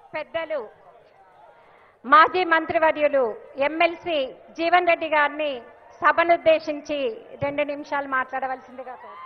పెద్దలు మాజీ మంత్రివర్యులు ఎమ్మెల్సీ జీవన్ రెడ్డి గారిని సభనుద్దేశించి రెండు నిమిషాలు మాట్లాడవలసిందిగా కోరుతున్నాను.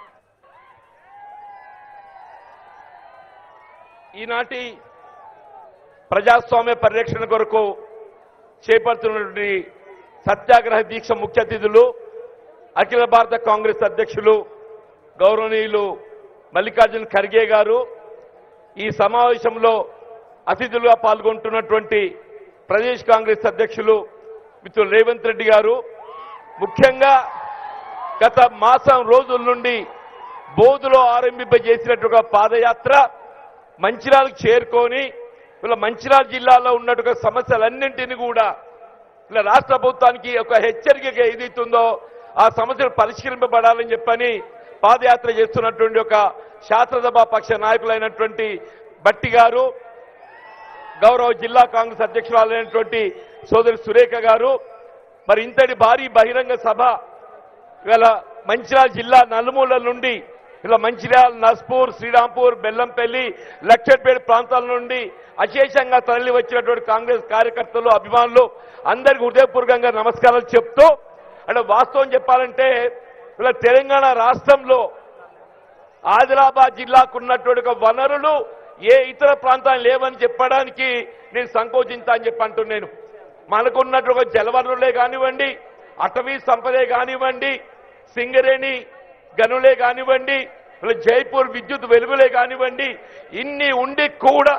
ఈనాటి ప్రజాస్వామ్య పరిరక్షణ కొరకు చేపడుతున్నటువంటి సత్యాగ్రహ దీక్ష ముఖ్య అతిథులు అఖిల భారత కాంగ్రెస్ అధ్యక్షులు గౌరవనీయులు మల్లికార్జున ఖర్గే గారు ఈ సమావేశంలో అతిథులుగా పాల్గొంటున్నటువంటి ప్రదేశ్ కాంగ్రెస్ అధ్యక్షులు మిత్రులు రేవంత్ రెడ్డి గారు ముఖ్యంగా గత మాసం రోజుల నుండి బోధులో ఆరంభింపజేసినట్టుగా పాదయాత్ర మంచిర్యాలకు చేరుకొని ఇలా మంచిర్యాల జిల్లాలో ఉన్నట్టుగా సమస్యలన్నింటినీ కూడా ఇలా రాష్ట్ర ప్రభుత్వానికి ఒక హెచ్చరికగా ఏదైతుందో ఆ సమస్యలు పరిష్కరింపబడాలని చెప్పని పాదయాత్ర చేస్తున్నటువంటి ఒక శాస్త్రసభ పక్ష నాయకులైనటువంటి బట్టి గారు గౌరవ జిల్లా కాంగ్రెస్ అధ్యక్షురాలైనటువంటి సోదరి సురేఖ గారు మరి ఇంతటి భారీ బహిరంగ సభ ఇవాళ మంచిర్యాల జిల్లా నలుమూలల నుండి ఇలా మంచిర్యాల నస్పూర్ శ్రీరాంపూర్ బెల్లంపల్లి లక్షపేట ప్రాంతాల నుండి అశేషంగా తరలి వచ్చినటువంటి కాంగ్రెస్ కార్యకర్తలు అభిమానులు అందరికీ హృదయపూర్వకంగా నమస్కారాలు చెప్తూ అంటే వాస్తవం చెప్పాలంటే ఇలా తెలంగాణ రాష్ట్రంలో ఆదిలాబాద్ జిల్లాకు ఉన్నటువంటి ఒక వనరులు ఏ ఇతర ప్రాంతాలు లేవని చెప్పడానికి నేను సంకోచించా అని చెప్పి అంటున్నాను మనకున్నట్టు ఒక జలవనరులే కానివ్వండి అటవీ సంపదే కానివ్వండి సింగరేణి గనులే కానివ్వండి ఇలా జైపూర్ విద్యుత్ వెలుగులే కానివ్వండి ఇన్ని ఉండి కూడా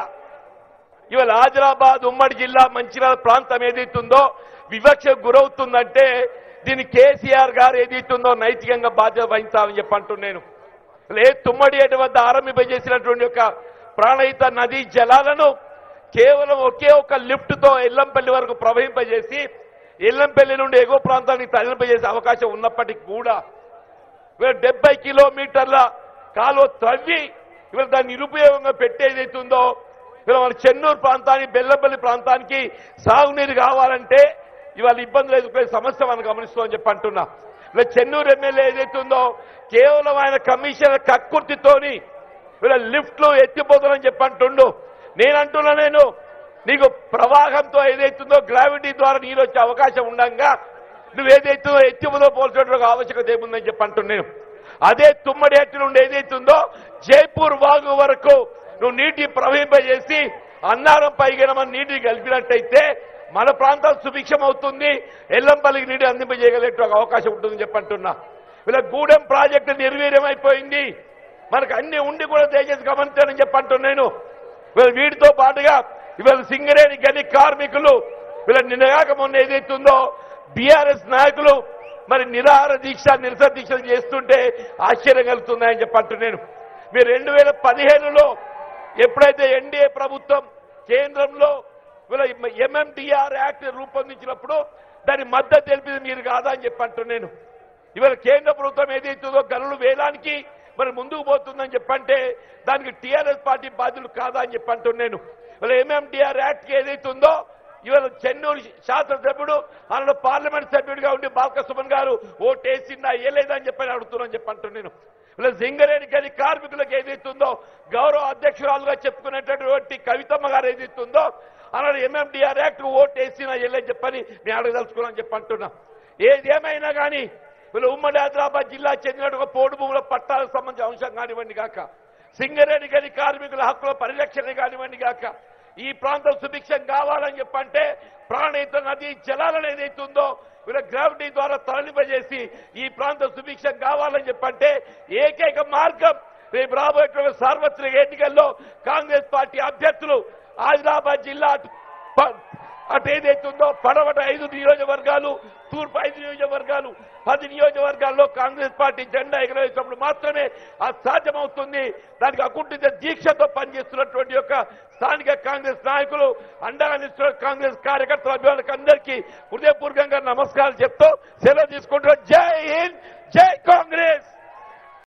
ఇవాళ ఆదిలాబాద్ ఉమ్మడి జిల్లా మంచిర్యాల ప్రాంతం ఏదైతుందో వివక్షకు గురవుతుందంటే దీన్ని కేసీఆర్ గారు ఏదైతుందో నైతికంగా బాధ్యత వహించాలని చెప్పి అంటున్నాను లే తుమ్మడి ఏటి వద్ద ఆరంభింపజేసినటువంటి యొక్క ప్రాణహిత నదీ జలాలను కేవలం ఒకే ఒక లిఫ్ట్ తో ఎల్లంపల్లి వరకు ప్రవహింపజేసి ఎల్లంపల్లి నుండి ఎగువ ప్రాంతానికి తరలింపజేసే అవకాశం ఉన్నప్పటికీ కూడా వీళ్ళు డెబ్బై కిలోమీటర్ల కాలువ త్రవ్వి వీళ్ళు దాన్ని నిరుపయోగంగా పెట్టేదైతుందో వీళ్ళు మన చెన్నూరు ప్రాంతానికి బెల్లంపల్లి ప్రాంతానికి సాగునీరు కావాలంటే ఇవాళ ఇబ్బందులు ఎదుర్కొనే సమస్య మనం గమనిస్తామని చెప్పి అంటున్నా ఇలా చెన్నూరు ఎమ్మెల్యే ఏదైతుందో కేవలం ఆయన కమిషనర్ కక్కుర్తితోని వీళ్ళ లిఫ్ట్లు ఎత్తిపోతానని చెప్పి అంటుండు నేను అంటున్నా నేను నీకు ప్రవాహంతో ఏదైతుందో గ్రావిటీ ద్వారా నీరు వచ్చే అవకాశం ఉండగా నువ్వు ఏదైతుందో ఎత్తిపోతో పోల్చడం ఆవశ్యకత ఏముందని చెప్పి అంటున్నాను అదే తుమ్మడి ఎత్తి నుండి ఏదైతుందో జైపూర్ వాగు వరకు నువ్వు నీటి ప్రవహింపజేసి అన్నారం పైగినమని నీటిని కలిపినట్టయితే మన ప్రాంతం సుభిక్షం అవుతుంది ఎల్లంపల్లికి నీటి అందింపజేయగలిగే అవకాశం ఉంటుందని చెప్పంటున్నా వీళ్ళ గూడెం ప్రాజెక్టు నిర్వీర్యమైపోయింది మనకు అన్ని ఉండి కూడా దయచేసి గమనించాలని చెప్పంటున్నాను వీళ్ళ వీటితో పాటుగా ఇవాళ సింగరేణి గని కార్మికులు వీళ్ళ నిన్నగాక మొన్న ఏదైతుందో బీఆర్ఎస్ నాయకులు మరి నిరాహార దీక్ష నిరసన దీక్షలు చేస్తుంటే ఆశ్చర్యం కలుగుతున్నాయని చెప్పంటున్నాను మీరు రెండు వేల పదిహేనులో ఎప్పుడైతే ఎన్డీఏ ప్రభుత్వం కేంద్రంలో వీళ్ళ ఎంఎండిఆర్ యాక్ట్ రూపొందించినప్పుడు దాని మద్దతు తెలిపింది మీరు కాదా అని చెప్పంటూ నేను ఇవాళ కేంద్ర ప్రభుత్వం ఏదైతుందో గనులు వేలానికి మరి ముందుకు పోతుందని చెప్పంటే దానికి టీఆర్ఎస్ పార్టీ బాధ్యులు కాదా అని చెప్పంటూ నేను ఇవాళ ఎంఎండిఆర్ యాక్ట్ ఏదైతుందో ఇవాళ చెన్నూరు శాసనసభ్యుడు అందులో పార్లమెంట్ సభ్యుడిగా ఉండి బాలక సుమన్ గారు ఓటేసిందా వేయలేదని చెప్పని అడుగుతున్నాను చెప్పంటూ నేను ఇలా సింగరేణి గని కార్మికులకు ఏదైతుందో గౌరవ అధ్యక్షురాలుగా చెప్పుకునేటటువంటి కవితమ్మ గారు ఏదైతుందో అలాగే ఎంఎండిఆర్ యాక్ట్ ఓటు వేసినా వెళ్ళని చెప్పని మేము అడగదలుచుకున్నాం చెప్పి అంటున్నా ఏది ఏమైనా కానీ వీళ్ళు ఉమ్మడి ఆదిలాబాద్ జిల్లా చెందిన ఒక పోడు భూముల పట్టాలకు సంబంధించిన అంశం కానివ్వండి కాక సింగరేణి గని కార్మికుల హక్కుల పరిరక్షణ కానివ్వండి కాక ఈ ప్రాంతం సుభిక్షం కావాలని చెప్పంటే ప్రాణహిత నది జలాలను ఏదైతుందో వీళ్ళ గ్రావిటీ ద్వారా తరలింపజేసి ఈ ప్రాంతం సుభిక్షం కావాలని చెప్పంటే ఏకైక మార్గం రేపు రాబోయేటువంటి సార్వత్రిక ఎన్నికల్లో కాంగ్రెస్ పార్టీ అభ్యర్థులు ఆదిలాబాద్ జిల్లా అటు ప- అటు ఏదైతుందో పడవట ఐదు నియోజకవర్గాలు తూర్పు ఐదు నియోజకవర్గాలు పది నియోజకవర్గాల్లో కాంగ్రెస్ పార్టీ జెండా ఎగరవేసినప్పుడు మాత్రమే అది సాధ్యమవుతుంది దానికి అకుంఠిత దీక్షతో పనిచేస్తున్నటువంటి యొక్క స్థానిక కాంగ్రెస్ నాయకులు అండగా నిలుస్తున్న కాంగ్రెస్ కార్యకర్తల అభిమానులకు అందరికీ హృదయపూర్వకంగా నమస్కారాలు చెప్తూ సెలవు తీసుకుంటున్నాం జై హింద్ జై కాంగ్రెస్